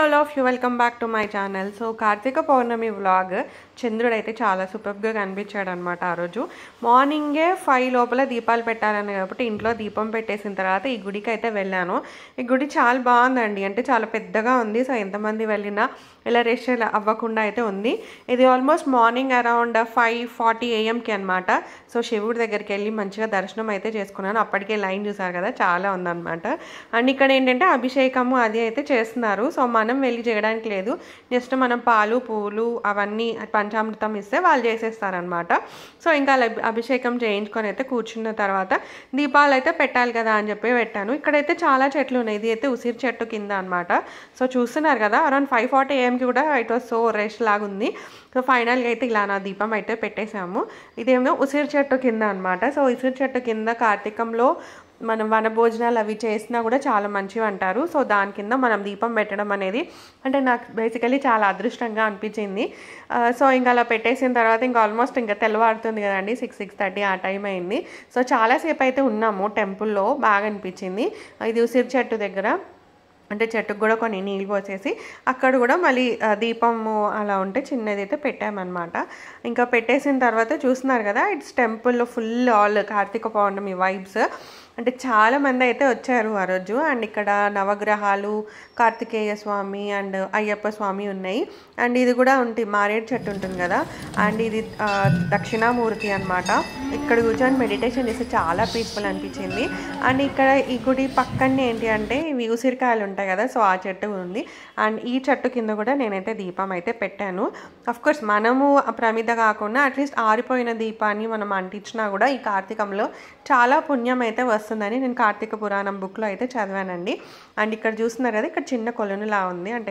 all of you welcome back to my channel so Karthika Pournami vlog చంద్రుడు అయితే చాలా సూపర్గా కనిపించాడు అనమాట ఆ రోజు మార్నింగే ఫైవ్ లోపల దీపాలు పెట్టాలని కాబట్టి ఇంట్లో దీపం పెట్టేసిన తర్వాత ఈ గుడికి అయితే వెళ్ళాను ఈ గుడి చాలా బాగుందండి అంటే చాలా పెద్దగా ఉంది సో ఎంతమంది వెళ్ళినా ఇలా రెస్ట్ అవ్వకుండా అయితే ఉంది ఇది almost morning around five forty ఏఎంకి అనమాట సో శివుడి దగ్గరికి వెళ్ళి మంచిగా దర్శనం అయితే చేసుకున్నాను అప్పటికే లైన్ చూసారు కదా చాలా ఉందన్నమాట అండ్ ఇక్కడ ఏంటంటే అభిషేకము అది అయితే చేస్తున్నారు సో మనం వెళ్ళి చేయడానికి లేదు జస్ట్ మనం పాలు పూలు అవన్నీ పంచామృతం ఇస్తే వాళ్ళు చేసేస్తారనమాట సో ఇంకా అలా అభిషేకం చేయించుకొని అయితే కూర్చున్న తర్వాత దీపాలు అయితే పెట్టాలి కదా అని చెప్పి పెట్టాను ఇక్కడైతే చాలా చెట్లు ఉన్నాయి ఇది అయితే ఉసిరి చెట్టు కింద అనమాట సో చూస్తున్నారు కదా అరౌండ్ ఫైవ్ ఫార్టీ ఏఎంకి కూడా ఇట్ వాస్ సో రెస్ట్ లాగా ఉంది సో ఫైనల్గా అయితే ఇలా నా దీపం అయితే పెట్టేశాము ఇదేమో ఉసిరి చెట్టు కింద అనమాట సో ఉసిరి చెట్టు కింద కార్తీకంలో మనం వనభోజనాలు అవి చేసినా కూడా చాలా మంచివి అంటారు సో దాని కింద మనం దీపం పెట్టడం అనేది అంటే నాకు బేసికలీ చాలా అదృష్టంగా అనిపించింది సో ఇంకా అలా పెట్టేసిన తర్వాత ఇంకా ఆల్మోస్ట్ ఇంకా తెల్లవారుతుంది కదండి సిక్స్ సిక్స్ థర్టీ ఆ టైం అయింది సో చాలాసేపు అయితే ఉన్నాము టెంపుల్లో బాగా అనిపించింది ఇది ఉసిరి చెట్టు దగ్గర అంటే చెట్టుకు కూడా కొన్ని నీళ్ళు పోసేసి అక్కడ కూడా మళ్ళీ దీపము అలా ఉంటే చిన్నది అయితే పెట్టామన్నమాట ఇంకా పెట్టేసిన తర్వాత చూస్తున్నారు కదా ఇట్స్ టెంపుల్లో full all Karthika Pournami vibes అంటే చాలా మంది అయితే వచ్చారు ఆ రోజు అండ్ ఇక్కడ నవగ్రహాలు కార్తికేయ స్వామి అండ్ అయ్యప్ప స్వామి ఉన్నాయి అండ్ ఇది కూడా ఉంటుంది మారేడు చెట్టు ఉంటుంది కదా అండ్ ఇది దక్షిణామూర్తి అనమాట ఇక్కడ కూర్చొని మెడిటేషన్ చేస్తే చాలా పీస్ఫుల్ అనిపించింది అండ్ ఇక్కడ ఈ గుడి పక్కనే ఏంటి అంటే ఇవి ఉసిరికాయలు ఉంటాయి కదా సో ఆ చెట్టు ఉంది అండ్ ఈ చెట్టు కింద కూడా నేనైతే దీపం అయితే పెట్టాను కోర్స్ మనము ప్రమిద కాకుండా అట్లీస్ట్ ఆరిపోయిన దీపాన్ని మనం అంటించినా కూడా ఈ కార్తీకంలో చాలా పుణ్యం అయితే వస్తుందని నేను కార్తీక పురాణం బుక్లో అయితే చదివానండి అండ్ ఇక్కడ చూస్తున్నారు కదా ఇక్కడ చిన్న కొలనులా ఉంది అంటే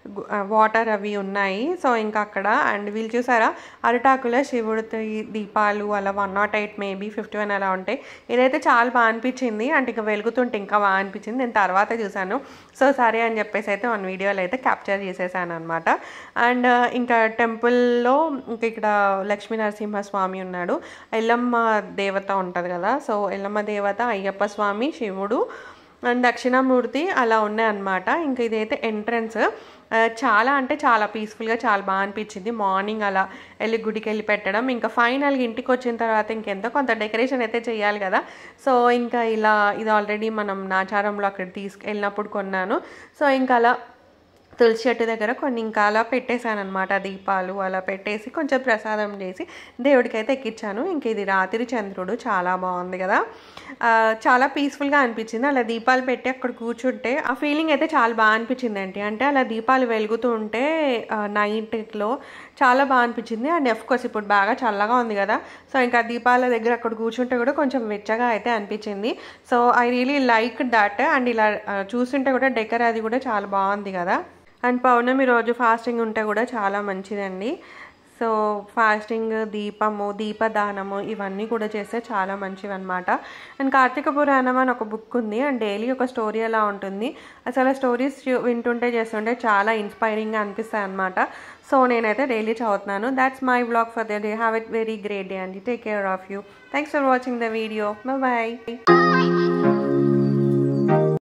వాటర్ అవి ఉన్నాయి సో ఇంకా అక్కడ అండ్ వీళ్ళు చూసారా అరిటాకుల శివుడితో దీపాలు అలా one not eight maybe fifty one అలా ఉంటాయి ఇదైతే చాలా బాగా అనిపించింది అంటే ఇంకా వెలుగుతుంటే ఇంకా బాగా అనిపించింది నేను తర్వాత చూశాను సో సరే అని చెప్పేసి అయితే వన్ వీడియోలో అయితే క్యాప్చర్ చేసేసాను అనమాట అండ్ ఇంకా టెంపుల్లో ఇంకా ఇక్కడ లక్ష్మీ నరసింహస్వామి ఉన్నాడు ఎల్లమ్మ దేవత ఉంటుంది కదా సో ఎల్లమ్మ దేవత అయ్యప్ప స్వామి శివుడు అండ్ దక్షిణామూర్తి అలా ఉన్నాయన్నమాట ఇంకా ఇదైతే ఎంట్రన్స్ చాలా అంటే చాలా పీస్ఫుల్గా చాలా బాగా అనిపించింది మార్నింగ్ అలా వెళ్ళి గుడికి వెళ్ళి పెట్టడం ఇంకా ఫైనల్గా ఇంటికి వచ్చిన తర్వాత ఇంకెంతో కొంత డెకరేషన్ అయితే చేయాలి కదా సో ఇంకా ఇలా ఇది ఆల్రెడీ మనం నాచారంలో అక్కడ తీసుకెళ్ళినప్పుడు కొన్నాను సో ఇంకా అలా తులసి చెట్టు దగ్గర కొన్ని ఇంకా అలా పెట్టేశాను అనమాట దీపాలు అలా పెట్టేసి కొంచెం ప్రసాదం చేసి దేవుడికి అయితే ఎక్కించాను ఇంక ఇది రాత్రి చంద్రుడు చాలా బాగుంది కదా చాలా పీస్ఫుల్గా అనిపించింది అలా దీపాలు పెట్టి అక్కడ కూర్చుంటే ఆ ఫీలింగ్ అయితే చాలా బాగా అనిపించింది ఏంటి అంటే అలా దీపాలు వెలుగుతూ ఉంటే నైట్లో చాలా బాగా అనిపించింది అండ్ కోర్స్ ఇప్పుడు బాగా చల్లగా ఉంది కదా సో ఇంకా దీపాల దగ్గర అక్కడ కూర్చుంటే కూడా కొంచెం వెచ్చగా అయితే అనిపించింది so I really like that and ఇలా చూస్తుంటే కూడా డెకర్ అది కూడా చాలా బాగుంది కదా అండ్ పౌర్ణమి రోజు ఫాస్టింగ్ ఉంటే కూడా చాలా మంచిదండి సో ఫాస్టింగ్ దీపము దీపదానము ఇవన్నీ కూడా చేస్తే చాలా మంచివి అనమాట అండ్ కార్తీక పురాణం అని ఒక బుక్ ఉంది అండ్ డైలీ ఒక స్టోరీ ఎలా ఉంటుంది అసలు స్టోరీస్ వింటుంటే చేస్తుంటే చాలా ఇన్స్పైరింగ్గా అనిపిస్తాయి అనమాట సో నేనైతే డైలీ చదువుతున్నాను that's my blog for the day have it very great day and take care of you thanks for watching the video bye